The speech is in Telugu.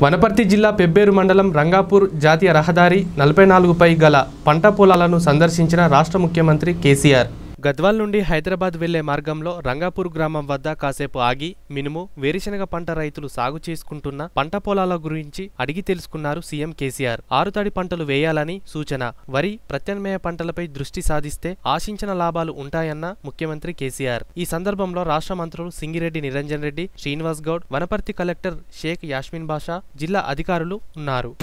వనపర్తి జిల్లా పెబ్బేరు మండలం రంగాపూర్ జాతీయ రహదారి నలభై నాలుగుపై గల పంట పొలాలను సందర్శించిన రాష్ట్ర ముఖ్యమంత్రి కేసీఆర్ గద్వాల్ నుండి హైదరాబాద్ వెళ్లే మార్గంలో రంగాపూర్ గ్రామం వద్ద కాసేపు ఆగి మినుము వేరుశనగ పంట రైతులు సాగు చేసుకుంటున్న పంట పొలాల గురించి అడిగి తెలుసుకున్నారు సీఎం కేసీఆర్ ఆరుతడి పంటలు వేయాలని సూచన వరి ప్రత్యామ్నాయ పంటలపై దృష్టి సాధిస్తే ఆశించిన లాభాలు ఉంటాయన్న ముఖ్యమంత్రి కేసీఆర్ ఈ సందర్భంలో రాష్ట్ర మంత్రులు సింగిరెడ్డి నిరంజన్ రెడ్డి శ్రీనివాస్ గౌడ్ వనపర్తి కలెక్టర్ షేక్ యాస్మిన్ బాషా జిల్లా అధికారులు ఉన్నారు